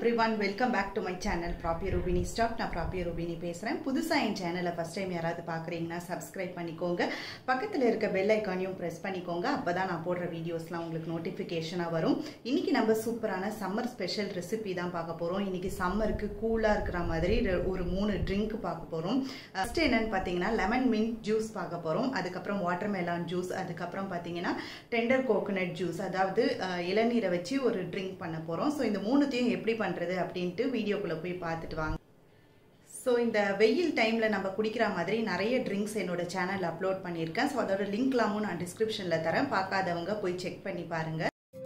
every everyone welcome back to my channel ப்ராப்பிய ரூபினி ஸ்டாக் நான் ப்ராப்பிய ரூபினி பேசுகிறேன் புதுசாக என் சேனலை ஃபஸ்ட் டைம் யாராவது பார்க்குறீங்கன்னா சப்ஸ்கிரைப் பண்ணிக்கோங்க பக்கத்தில் இருக்க பெல் ஐக்கானையும் ப்ரெஸ் பண்ணிக்கோங்க அப்போ தான் நான் போடுற வீடியோஸ்லாம் உங்களுக்கு நோட்டிஃபிகேஷனாக வரும் இன்றைக்கி நம்ம சூப்பரான சம்மர் ஸ்பெஷல் ரெசிபி தான் பார்க்க போகிறோம் இன்றைக்கி சம்மருக்கு கூலாக இருக்கிற மாதிரி ரெ- ஒரு மூணு ட்ரிங்க் பார்க்க போகிறோம் ஃபஸ்ட்டு என்னென்னு பார்த்தீங்கன்னா லெமன் மின்ட் ஜூஸ் பார்க்க போகிறோம் அதுக்கப்புறம் வாட்டர் மெலான் ஜூஸ் அதுக்கப்புறம் பார்த்தீங்கன்னா டெண்டர் கோகோனட் ஜூஸ் அதாவது அஹ், இளநீரை வச்சு ஒரு ட்ரிங்க் பண்ண போகிறோம் ஸோ இந்த மூணுத்தையும் எப்படி பண்ணுறது அப்படின்ட்டு வீடியோக்குள்ளே போய் பார்த்துட்டு வாங்க ஸோ இந்த வெயில் டைமில் நம்ம குடிக்கிற மாதிரி நிறைய ட்ரிங்க்ஸ் என்னோட சேனல் அப்லோட் பண்ணியிருக்கேன் ஸோ அதோட லிங்க்லாமும் நான் டிஸ்கிரிப்ஷனில் தரேன் பார்க்காதவங்க போய் செக் பண்ணி பாருங்கள்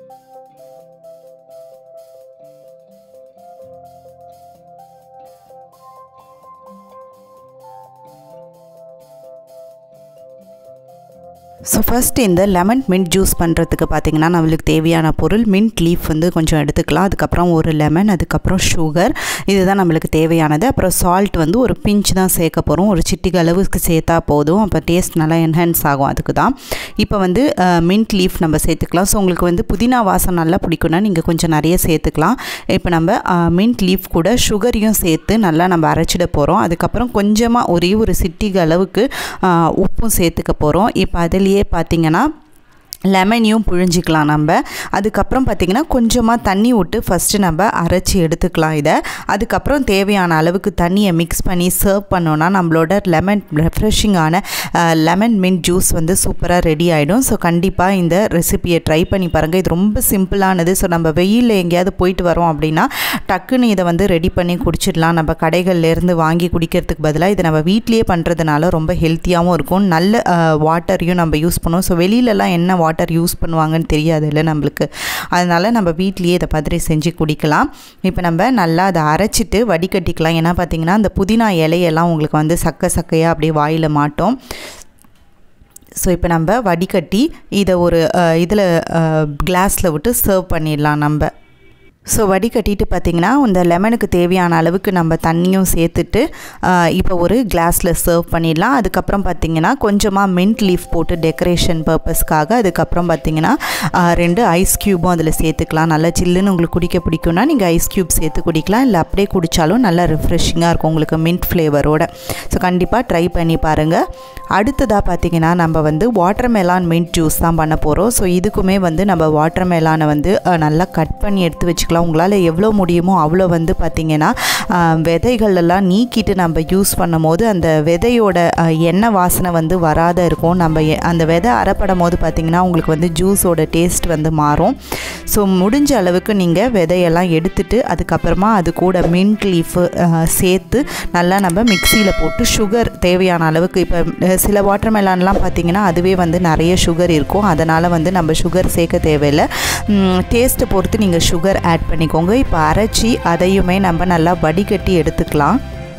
ஸோ ஃபர்ஸ்ட் இந்த லெமன் மின்ட் ஜூஸ் பண்ணுறதுக்கு பார்த்தீங்கன்னா நம்மளுக்கு தேவையான பொருள் மின்ட் லீஃப் வந்து கொஞ்சம் எடுத்துக்கலாம் அதுக்கப்புறம் ஒரு லெமன் அதுக்கப்புறம் சுகர் இதுதான் நம்மளுக்கு தேவையானது அப்புறம் சால்ட் வந்து ஒரு பிஞ்ச் தான் சேர்க்க போகிறோம் ஒரு சிட்டிக்கு அளவுக்கு சேர்த்தா போதும் அப்போ டேஸ்ட் நல்லா என்ஹான்ஸ் ஆகும் அதுக்கு தான் இப்போ வந்து மின்ட் லீஃப் நம்ம சேர்த்துக்கலாம் ஸோ உங்களுக்கு வந்து புதினா வாசம் நல்லா பிடிக்கும்னா நீங்கள் கொஞ்சம் நிறைய சேர்த்துக்கலாம் இப்போ நம்ம மின்ட் லீஃப் கூட சுகரையும் சேர்த்து நல்லா நம்ம அரைச்சிட போகிறோம் அதுக்கப்புறம் கொஞ்சமாக ஒரே ஒரு சிட்டிக்கு அளவுக்கு ஆ, உப்பும் சேர்த்துக்க போகிறோம் இப்போ அதுலேயே பார்த்தீங்கன்னா லெமனையும் புழிஞ்சிக்கலாம் நம்ம அதுக்கப்புறம் பார்த்திங்கன்னா கொஞ்சமாக தண்ணி விட்டு ஃபஸ்ட்டு நம்ம அரைச்சி எடுத்துக்கலாம் இதை அதுக்கப்புறம் தேவையான அளவுக்கு தண்ணியை மிக்ஸ் பண்ணி சர்வ் பண்ணோன்னா நம்மளோட லெமன் ரெஃப்ரெஷிங்கான லெமன் மின்ட் ஜூஸ் வந்து சூப்பராக ரெடி ஆகிடும் ஸோ கண்டிப்பாக இந்த ரெசிபியை ட்ரை பண்ணி பாருங்கள் இது ரொம்ப சிம்பிளானது ஸோ நம்ம வெயிலில் எங்கேயாவது போயிட்டு வரோம் அப்படின்னா டக்குன்னு இதை வந்து ரெடி பண்ணி குடிச்சிடலாம் நம்ம கடைகள்லேருந்து வாங்கி குடிக்கிறதுக்கு பதிலாக இதை நம்ம வீட்லேயே பண்ணுறதுனால ரொம்ப ஹெல்த்தியாகவும் இருக்கும் நல்ல வாட்டரையும் நம்ம யூஸ் பண்ணுவோம் ஸோ வெளியிலலாம் என்ன வாட்டர் யூஸ் பண்ணுவாங்கன்னு தெரியாது இல்லை நம்மளுக்கு அதனால் நம்ம வீட்லேயே இதை மாதிரி செஞ்சு குடிக்கலாம் இப்போ நம்ம நல்லா அதை அரைச்சிட்டு வடிகட்டிக்கலாம் ஏன்னா பார்த்தீங்கன்னா அந்த புதினா இலையெல்லாம் உங்களுக்கு வந்து சக்க சக்கையாக அப்படியே வாயில் மாட்டோம் ஸோ இப்போ நம்ம வடிகட்டி இதை ஒரு இதில் கிளாஸில் விட்டு சர்வ் பண்ணிடலாம் நம்ம ஸோ வடிகட்டிட்டு பார்த்திங்கன்னா இந்த லெமனுக்கு தேவையான அளவுக்கு நம்ம தண்ணியும் சேர்த்துட்டு ஆஹ், இப்போ ஒரு கிளாஸில் சர்வ் பண்ணிடலாம் அதுக்கப்புறம் பார்த்திங்கன்னா கொஞ்சமாக மின்ட் லீஃப் போட்டு டெக்கரேஷன் பர்பஸ்க்காக அதுக்கப்புறம் பார்த்திங்கன்னா ஆஹ், ரெண்டு ஐஸ் க்யூபும் அதில் சேர்த்துக்கலாம் நல்லா சில்லுன்னு உங்களுக்கு குடிக்க பிடிக்கும்னா நீங்கள் ஐஸ் க்யூப் சேர்த்து குடிக்கலாம் இல்லை அப்படியே குடித்தாலும் நல்லா ரிஃப்ரெஷிங்காக இருக்கும் உங்களுக்கு மின்ட் ஃப்ளேவரோட ஸோ கண்டிப்பாக ட்ரை பண்ணி பாருங்கள் அடுத்ததாக பார்த்திங்கன்னா நம்ம வந்து வாட்டர் மெலான் மின்ட் ஜூஸ் தான் பண்ண போகிறோம் ஸோ இதுக்குமே வந்து நம்ம வாட்டர் மெலானை வந்து அஹ், நல்லா கட் பண்ணி எடுத்து வச்சுக்கலாம் உங்களால் எவ்வளோ முடியுமோ அவ்வளோ வந்து பார்த்திங்கன்னா அஹ், விதைகள் எல்லாம் நீக்கிட்டு நம்ம யூஸ் பண்ணும்போது அந்த விதையோட அஹ், எண்ணெய் வாசனை வந்து வராத இருக்கும் நம்ம எ- அந்த விதை அரைப்படும் போது பார்த்திங்கன்னா உங்களுக்கு வந்து ஜூஸோட டேஸ்ட் வந்து மாறும் ஸோ முடிஞ்ச அளவுக்கு நீங்கள் விதையெல்லாம் எடுத்துட்டு அதுக்கப்புறமா அது கூட மின்ட் லீஃபு சேர்த்து நல்லா நம்ம மிக்சியில் போட்டு சுகர் தேவையான அளவுக்கு இப்போ சில வாட்டர் மெலான்லாம் பார்த்தீங்கன்னா அதுவே வந்து நிறைய சுகர் இருக்கும் அதனால் வந்து நம்ம சுகர் சேர்க்க தேவையில்லை டேஸ்ட்டை பொறுத்து நீங்கள் சுகர் ஆட் பண்ணிக்கோங்க இப்போ அரைச்சி அதையுமே நம்ம நல்லா வடிகட்டி எடுத்துக்கலாம்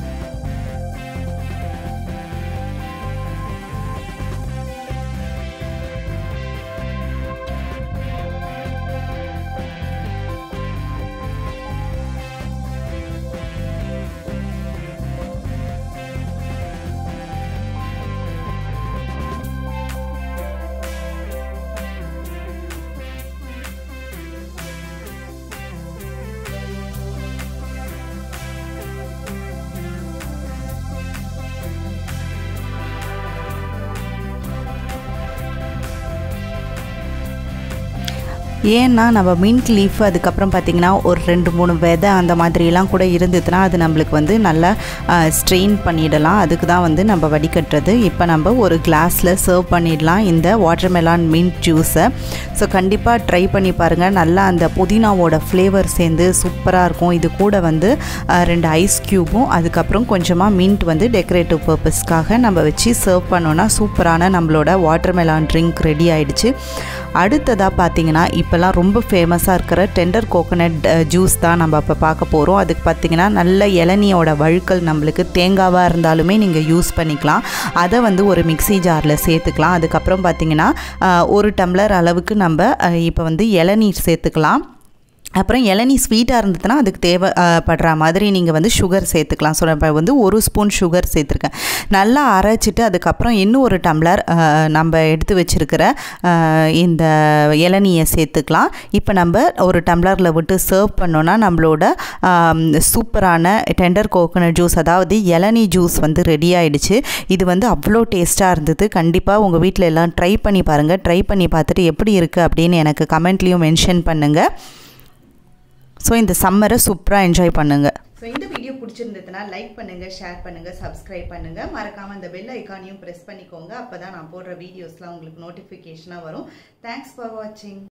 ஏன்னா நம்ம மின்ட் லீஃப் அதுக்கப்புறம் பார்த்திங்கன்னா ஒரு ரெண்டு மூணு விதை அந்த மாதிரிலாம் கூட இருந்ததுன்னா அது நம்மளுக்கு வந்து நல்லா ஸ்ட்ரெயின் பண்ணிடலாம் அதுக்கு தான் வந்து நம்ம வடிகட்டுறது இப்போ நம்ம ஒரு கிளாஸில் சர்வ் பண்ணிடலாம் இந்த வாட்டர் மெலான் மின்ட் ஜூஸை ஸோ கண்டிப்பாக ட்ரை பண்ணி பாருங்கள் நல்லா அந்த புதினாவோட ஃப்ளேவர் சேர்ந்து சூப்பராக இருக்கும் இது கூட வந்து அஹ், ரெண்டு ஐஸ் க்யூபும் அதுக்கப்புறம் கொஞ்சமாக மின்ட் வந்து டெக்கரேட்டிவ் பர்பஸ்க்காக நம்ம வச்சு சர்வ் பண்ணோன்னா சூப்பரான நம்மளோட வாட்டர் மெலான் ட்ரிங்க் ரெடி ஆயிடுச்சு அடுத்ததாக பார்த்தீங்கன்னா இப்போல்லாம் ரொம்ப ஃபேமஸாக இருக்கிற டெண்டர் கோகோனட் ஜூஸ் தான் நம்ம இப்போ பார்க்க போகிறோம் அதுக்கு பார்த்தீங்கன்னா நல்ல இளநியோட வழுக்கல் நம்மளுக்கு தேங்காவாக இருந்தாலுமே நீங்கள் யூஸ் பண்ணிக்கலாம் அதை வந்து ஒரு மிக்ஸி ஜாரில் சேர்த்துக்கலாம் அதுக்கப்புறம் பார்த்தீங்கன்னா அஹ், ஒரு டம்ளர் அளவுக்கு நம்ம இப்போ வந்து இளநீர் சேர்த்துக்கலாம் அப்புறம் இளநீ ஸ்வீட்டாக இருந்ததுன்னா அதுக்கு தேவைப்படுற மாதிரி நீங்கள் வந்து சுகர் சேர்த்துக்கலாம் ஸோ இப்போ வந்து ஒரு ஸ்பூன் சுகர் சேர்த்துருக்கேன் நல்லா அரைச்சிட்டு அதுக்கப்புறம் இன்னும் ஒரு டம்ளர் நம்ம எடுத்து வச்சுருக்கிற இந்த இளநியை சேர்த்துக்கலாம் இப்போ நம்ம ஒரு டம்ளரில் விட்டு சர்வ் பண்ணோன்னா நம்மளோட சூப்பரான டெண்டர் கோகோனட் ஜூஸ் அதாவது இளநீ ஜூஸ் வந்து ரெடி ஆகிடுச்சு இது வந்து அவ்வளோ டேஸ்ட்டாக இருந்தது கண்டிப்பாக உங்கள் வீட்டில் எல்லாம் ட்ரை பண்ணி பாருங்கள் ட்ரை பண்ணி பார்த்துட்டு எப்படி இருக்குது அப்படின்னு எனக்கு கமெண்ட்லேயும் மென்ஷன் பண்ணுங்கள் ஸோ இந்த சம்மரை சூப்பராக என்ஜாய் பண்ணுங்கள் ஸோ இந்த வீடியோ பிடிச்சிருந்ததுன்னா லைக் பண்ணுங்கள் ஷேர் பண்ணுங்கள் சப்ஸ்கிரைப் பண்ணுங்கள் மறக்காமல் அந்த பெல் ஐக்கானையும் ப்ரெஸ் பண்ணிக்கோங்க அப்போ தான் நான் போடுற வீடியோஸ்லாம் உங்களுக்கு நோட்டிஃபிகேஷனாக வரும் தேங்க்ஸ் ஃபார் வாட்சிங்